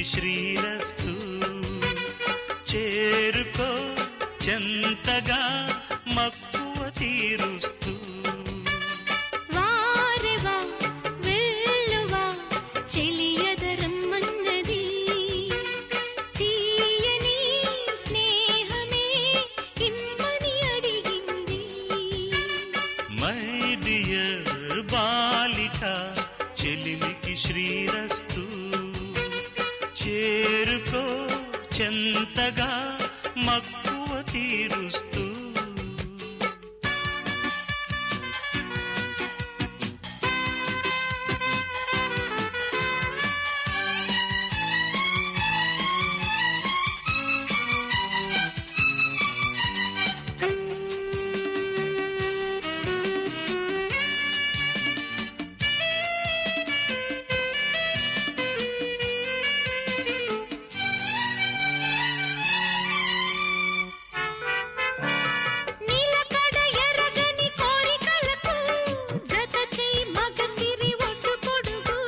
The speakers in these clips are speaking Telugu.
శ్రీరస్తు చేరుకో చెంతగా మక్కువ తీరుస్తూ వారెవా వెళ్ళువా చెలియదరమ్మన్నది తీయని స్నేహమే ఇమ్మని అడిగింది మై డియర్ బాలిక చెలిమికి శ్రీరస్తు చేరుకో చెంతగా మక్కువ తీరుస్తూ నీలకడ ఎరగని కోరికలకు జత చేయి మగసిరి ఒడ్డు పొడుగు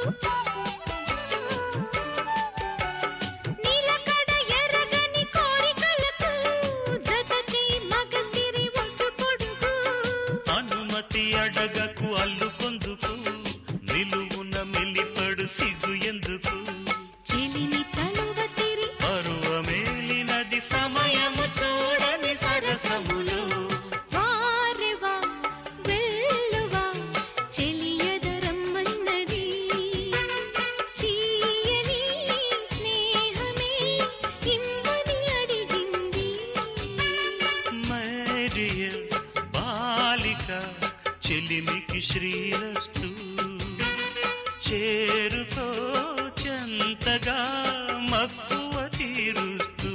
నీలకడ ఎరగని కోరికలకు జత చేయి మగసిరి ఒడ్డు పొడుగు అనుమతి అడగకు అల్లుకొందుకు నిలువున మెల్లిపడు సిగ్గు ఎందుకు చెలిని చలువ సిరి పరువమేలినది సమయము చూడని సరసములు వారెవా వెళ్ళువా చెలియదరమ్మన్నది తీయని స్నేహమే ఇమ్మని అడిగింది మేరియ బాలిక చెలిమికి శ్రీరస్తు చేరుకో చెంతగా మక్కువ తీరుస్తూ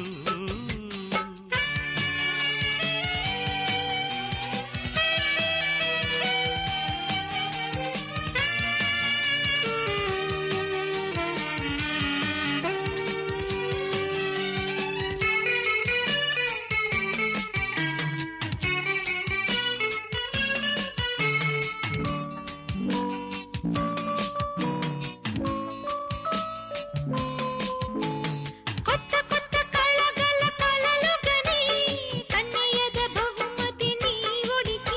కొత్త కొత్త కళగల కలలుగని కన్నయ్యద బహుమతి నీ ఒడికి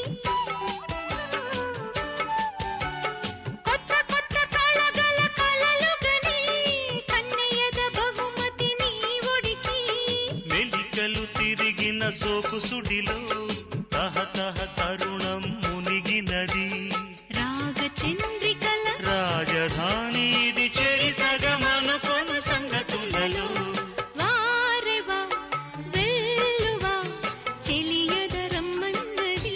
కొత్త కొత్త కళగల కలలుగని కన్నయ్యద బహుమతి నీ ఒడికి మెలికలు తిరిగిన సోకు సుడిలో తహతహ తరుణం మునిగినది రాగ చంద్రికల రాజధానిది చెరి సగమనుకొను సంగతులలో వారెవా వెళ్ళువా చెలియదరమ్మన్నది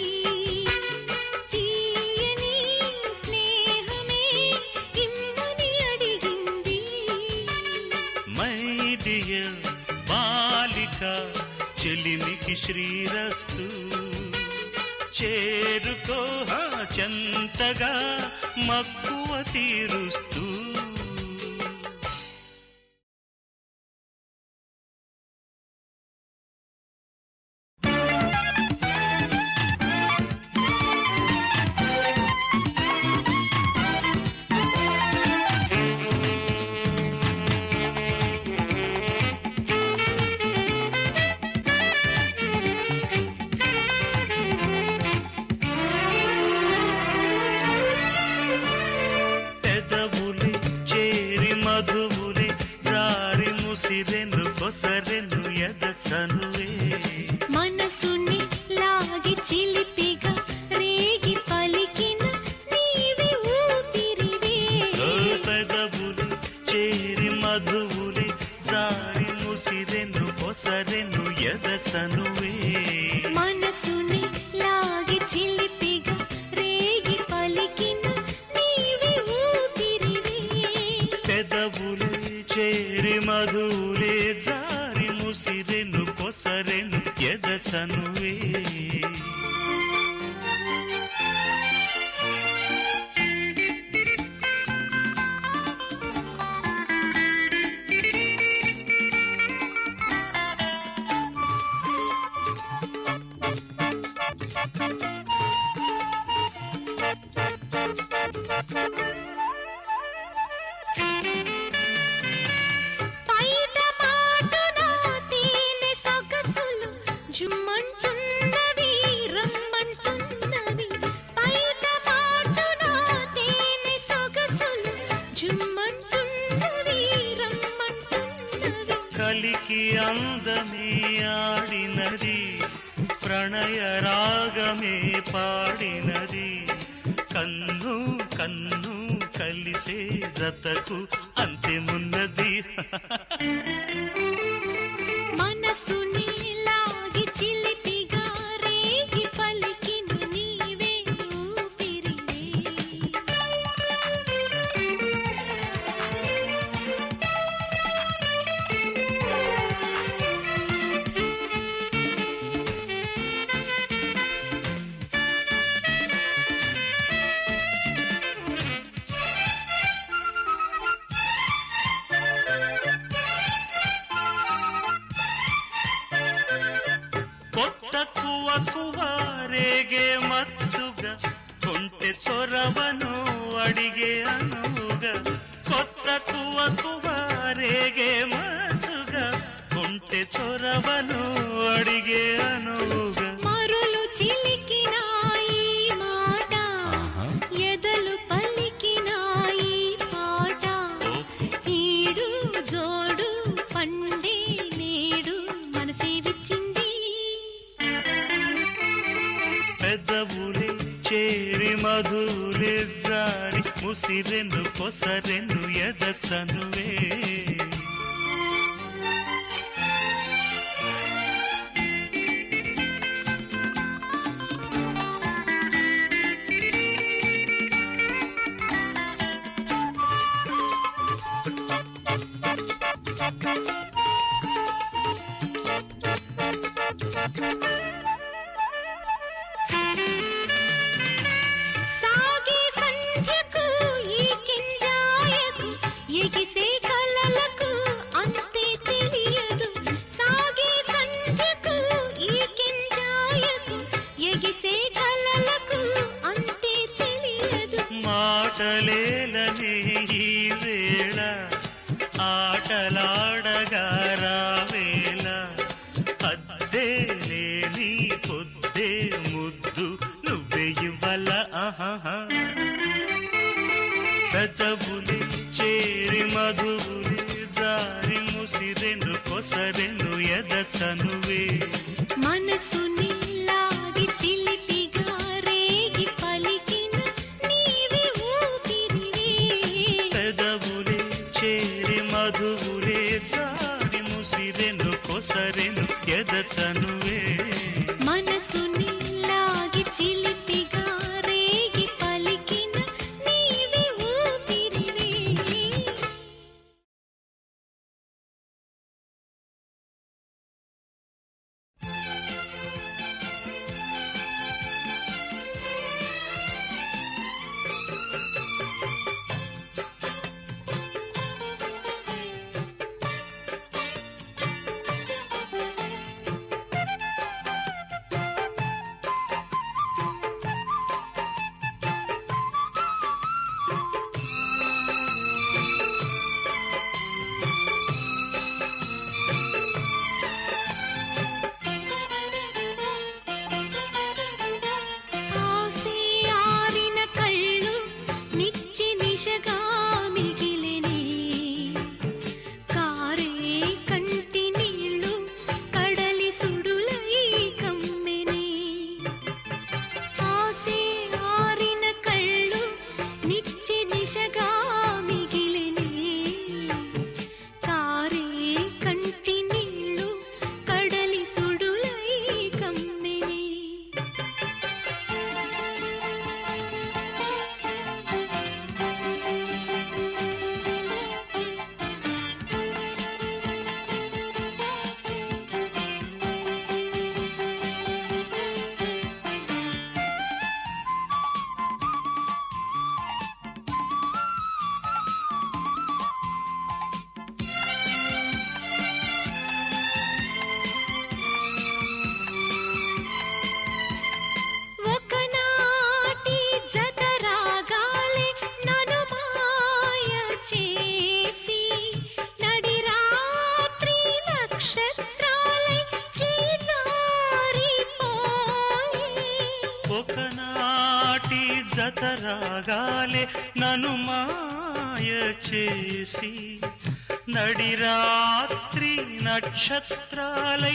తీయని స్నేహమే ఇమ్మని అడిగింది మై డియర్ బాలిక చెలిమికి శ్రీరస్తు చేరుకో హా చెంతగా మక్కువ తీరుస్తూ పెదవులే చేరి మధువులే జారి ముసిరెను కొసరెను ఎదచనువే మనసుని లాగి చిలిపిగా రేగి పలికిన నీవి ఊపిరివే ఓ పెదవులే చేరి మధువులే జారి ముసిరెను కొసరెను ఎదచనువే మనసుని లాగి చిలిపిగా రేగి పలికిన నీవి ఊపిరివే పెదవులే చేరి మధువులే జారి ముసిరెను కొసరెను ఎదచనువే అందమే ఆడినది ప్రణయ రాగమే పాడినది కన్ను కన్ను కలిసే జతకు అంతేమున్నది మనసుని లాగి చిలిపిగా రేగి పలికిన నీవే ఊపిరివే కొత్త కువ కువ రేగే మత్తుగా కొంటె చొరవను అడిగే అనుగా కొత్త కువ కువ రేగే మత్తుగా కొంటె చొరవను అడిగే అనుగా మరులు చిలికిన ఈ మాట ఎదలు పలికిన ఈ పాట ఈడు జోడు పండే నేడు మనసే విచ్చింది పెదవులే చేరి మధులే జారి ముసిరెను కొసరెను ఎదచనువే సాగే సంధ్యకు ఈ కింజాయకు ఎగిసే కలలకు అంతే తెలియదు సాగే సంధ్యకు ఈ కింజాయకు ఎగిసే కలలకు అంతే తెలియదు మాటలేలని ఈ వేళ ఆటలాడగా రావేళ అద్దే లేని పొద్దే ముద్దు నువ్వే ఇవ్వాల ఆహాహా పెదవులే చేరి మధువులే జారి ముసిరెను కొసరెను ఎదచనువే మనసుని లాగి చిలిపిగా రేగి పలికిన నీవే ఊపిరివే పెదవులే చేరి మధువులే జారి ముసిరెను కొసరెను ఎదచనువే మనసుని లాగి చిలిపిగా రేగి పలికిన నీవే ఊపిరివే ఆసే ఆరిన కళ్ళు నిచ్చి నిశగా మిగిలినే కారే కంటి నీళ్ళు కడలి సుడులై కమ్మెనే ఆసే ఆరిన కళ్ళు నిచ్చి నిశగా మిగిలినే కారే కంటి నీళ్ళు కడలి సుడులై కమ్మెనే ఒకనాటి జత రాగాలే నన్ను మాయ చేసి నడి రాత్రి నక్షత్రాలై చీజారిపోయే ఒకనాటి జత రాగాలే నన్ను మాయ చేసి నడిరాత్రి నక్షత్రాలై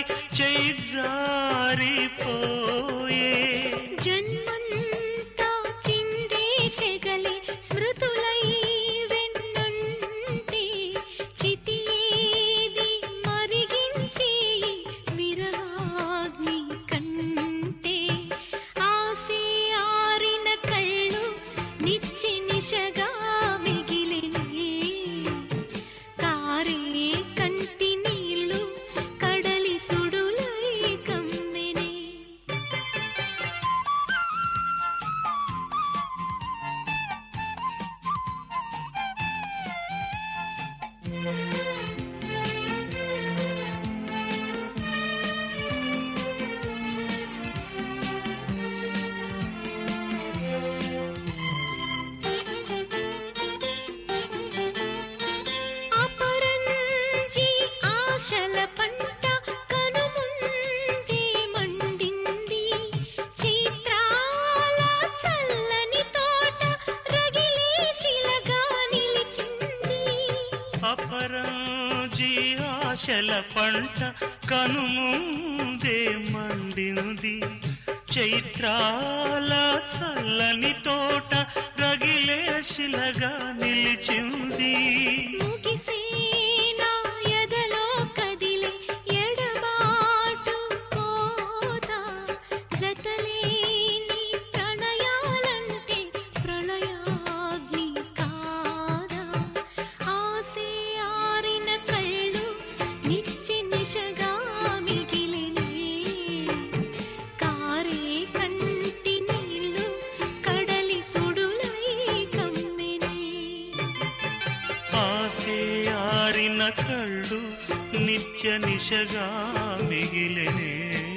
చేజారిపోయే జన్మంతా చిందేసెగలి స్మృతులై వెన్నంటి చితియేది మరిగించి విరహాగ్ని కంటే ఆసే ఆరిన కళ్ళు నిచ్చి నిశగా మిగిలినే కారే కంటి నీళ్ళు కడలి సుడులై కమ్మెనే అపరంజి ఆశల పంట కనుముందే మండింది చిత్రాల చల్లని తోట రగిలే శిలగా నిలిచింది అపరాజీ ఆశల పంట కనుముందే మండింది చైత్రాల చల్లని తోట రగిలే శిలగా నిలిచింది ముగిసేనా ఎదలో కదిలే ఎడబాటు కోత జతలేని ప్రణయాలంటే ప్రళయాగ్ని కాదా ఆసే ఆరిన కళ్ళు నిచ్చి నిశగా మిగిలినే కారే కంటి నీళ్ళు కడలి సుడులై కమ్మెనే ఆసే ఆరిన కళ్ళు నిత్య నిశగా మిగిలినే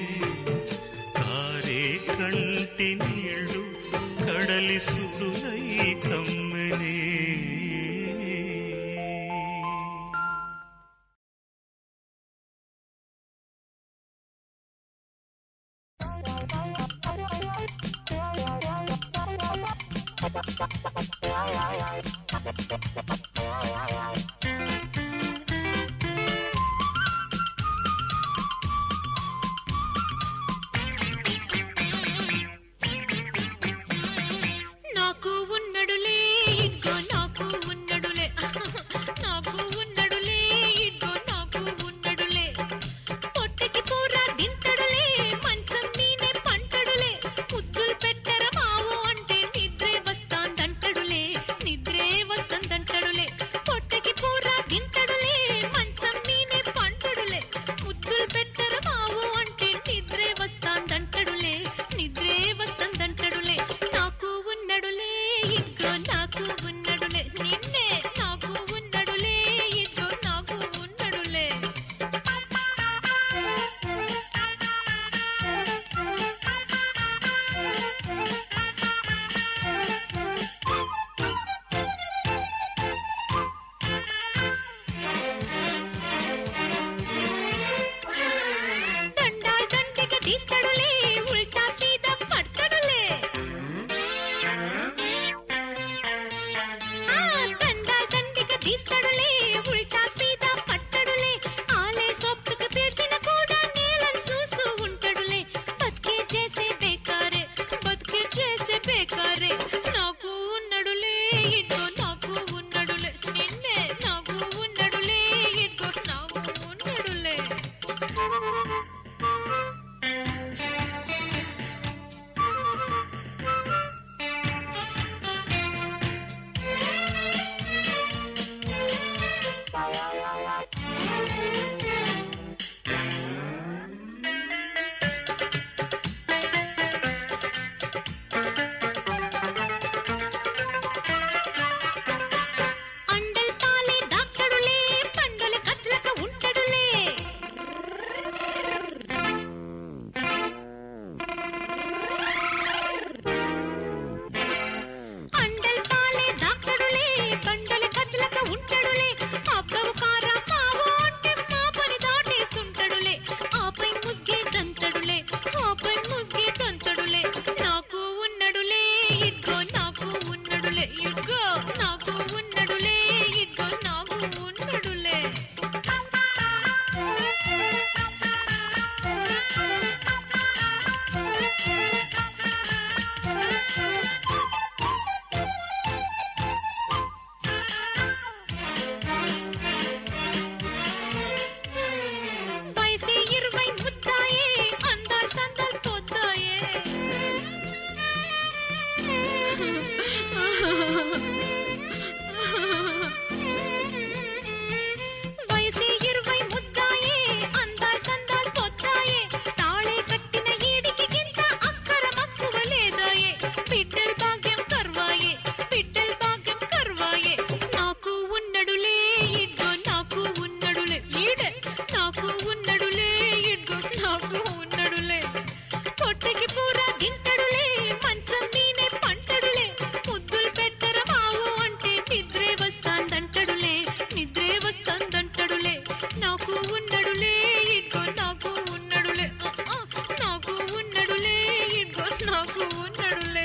కారే కంటి నీళ్ళు కడలి సుడులై కమ్మెనే నాకు ఉన్నడులే ఇగ్గో నాకు ఉన్నడులే నాకు ఉన్నడులే ఇగ్గో నాకు ఉన్నడులే పొట్టకి కూర దింతడులే మంచం మీనే పంటడులే ముద్దులు పెట్టర మావో అంటే నిద్రే వస్తాందంటడులే నిద్రే వస్తాందంటడులే పొట్టకి కూర దింతడులే మంచం మీనే పంటడులే ముద్దులు పెట్టర మావో అంటే నిద్రే వస్తాందంటడులే నిద్రే వస్తాందంటడులే నాకు ఉన్నడులే ఇగ్గో నాకు ఉన్నడులే నిన్నే నాకు ఉన్నడులే ఇగ్గో నాకు ఉన్నడులే దండాల్ దండిగా తీస్తాడులే ఉల్టా సీదా పడతాడులే ఆ దండాల్ దండిగా తీస్తాడులే ఉల్టా సీదా పట్టడులే ఆలే సొప్పుకు పేర్చిన కూడా నేలను చూస్తూ ఉంటాడులే బతికే చేసే బేకారే బతికే చేసే బేకారే నాకు ఉన్నడులే ఇదిగో నాకు ఉన్నడులే నిన్నే నాకు ఉన్నడులే ఇదిగో నాకు ఉన్నడులే అండల్ పాలే దాక్కడులే పండుల కట్లక ఉంటడులే అండల్ పాలే దాక్కడులే పండుల కట్లక ఉంటడులే అబ్బవు కారా మావో అంటే మా పని దాటేస్తుంటడులే ఆపై ముస్గే దంతడులే ఆపై ముస్గే దంతడులే నాకు ఉన్నడులే ఇగ్గో నాకు ఉన్నడులే ఇగ్గో నాకు ఉన్నడులే ఇగ్గో నాకు ఉన్నడులే వయసే ఇరవై ముద్దాయే అందాల్ సందాల్ పొద్దాయే తాళే కట్టిన ఈడికి గింత అక్కర మక్కువ లేదాయే బిడ్డల్ భాగ్యం కర్వాయే బిడ్డల్ భాగ్యం కర్వాయే నాకు ఉన్నడులే ఇడ్గో నాకు ఉన్నడులే ఈడే నాకు ఉన్నడులే ఇడ్గో నాకు ఉన్నడులే పొట్టకి పూరా దింటడులే మంచం మీనే పంటడులే ముద్దులు పెట్టర మావు అంటే నిద్రే వస్తాందంటడులే నిద్రే వస్తాందంటడులే నాకు ఉన్నడులే ఇడ్గో నాకు ఉన్నడులే ఆ, నాకు ఉన్నడులే ఇడ్గో నాకు ఉన్నడులే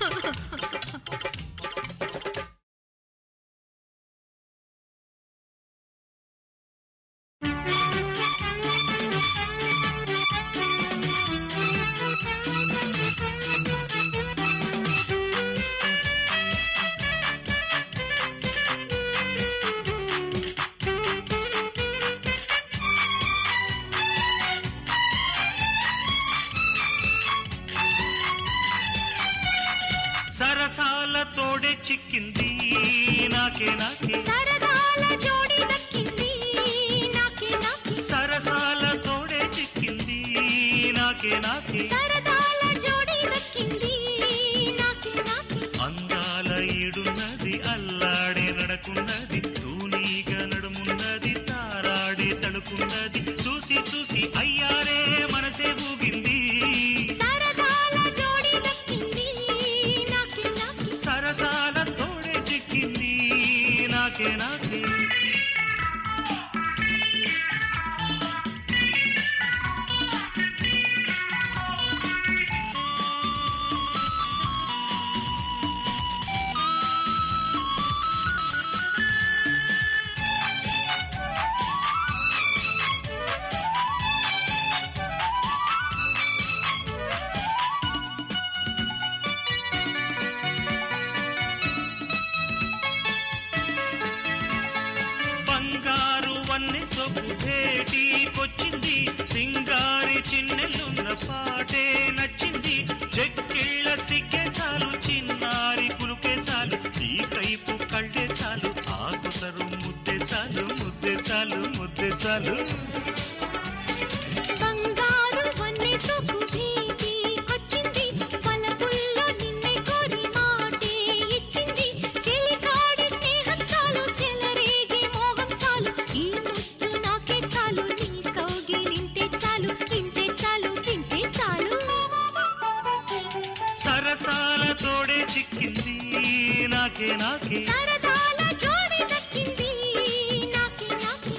సరసాల తోడే చిక్కింది నాకే నాకే సరదాల జోడి దక్కింది నాకే నాకే సరసాల తోడే చిక్కింది నాకే నాకే సరదాల జోడి దక్కింది నాకే నాకే అందాల ఈడున్నది అల్లాడే నడకున్నది తూనీగా నడుమున్నది తారాడే తడుకున్నది చూసి చూసి అయ్యారే మనసే ఊగింది సరదాల జోడి దక్కింది నాకే నాకే సరసాల తోడే చిక్కింది నాకే నాకే బంగారు వన్నె సొప్పు భేటీకొచ్చింది సింగారి చిన్నెలున్న పాటే నచ్చింది చెక్కిళ్ళ సిగ్గే చాలు చిన్నారి కులుకే చాలు ఈ కైపు కళ్ళే చాలు ఆకుసరు ముద్దె చాలు ముద్దె చాలు ముద్దె చాలు బంగారు వన్నె సొక్కు భీతికొచ్చింది పలపుల్లో నిన్నే కోరి మాటే ఇచ్చింది చెలికాడి స్నేహం చాలు చెలరేగే మోహం చాలు ఈ ముద్దు నాకే చాలు నీ కౌగిలింటే చాలు తింటే చాలు తింటే చాలు సరసాల తోడే చిక్కింది నాకే నాకే సరదాల జోడి దక్కింది నాకే నాకే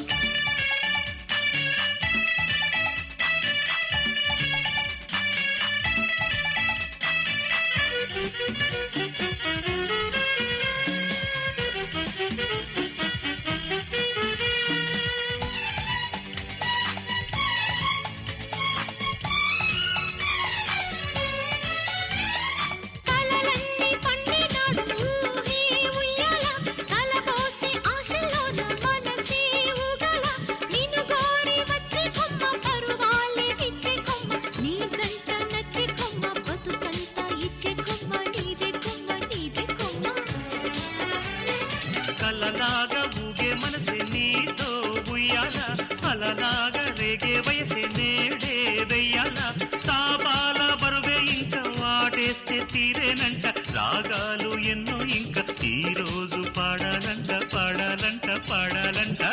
కలలన్నీ పండినాడు ఊహే ఉయ్యాల కలబోసే ఆశలోన మనసే ఊగల నిన్ను గోరి వచ్చే కొమ్మ పరువాలే ఇచ్చే కొమ్మ నీ జంట నచ్చే కొమ్మ బతుకంతా ఇచ్చే కొమ్మ నీదే కొమ్మ నీదే కొమ్మ కలలాగా ఊగే మనసే నీతో ఉయ్యాల అలలాగా రేగే వయసే నేడే వెయ్యాల తాపాల బరువే ఇంకా వాటేస్తే తీరేనంట రాగాలు ఎన్నో ఇంకా ఈ రోజు పాడాలంట పాడాలంట పాడాలంట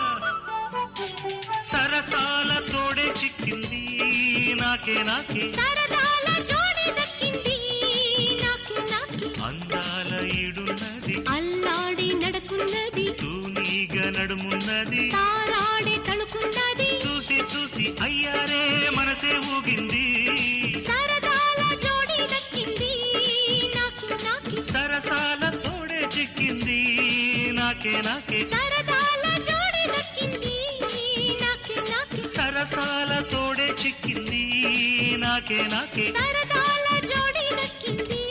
సరసాల తోడే చిక్కింది నాకే నాకే సరదాల జోడి దక్కింది నాకే నాకే అందాల ఈడున్నది అల్లాడి నడకున్నది తూనీగా నడుమున్నది తారాడే తడుకున్నది చూసి చూసి అయ్యారే మనసే ఊగింది సరదాల జోడి దక్కింది నాకే నాకే సరసాల తోడే చిక్కింది నాకే నాకే సరదాల జోడి దక్కింది నాకే నాకే సరసాల తోడే చిక్కింది నాకే నాకే సరదాల జోడి దక్కింది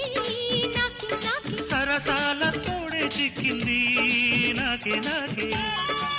నాకే నాకే సరసాల తోడే చిక్కింది నాకే నాకే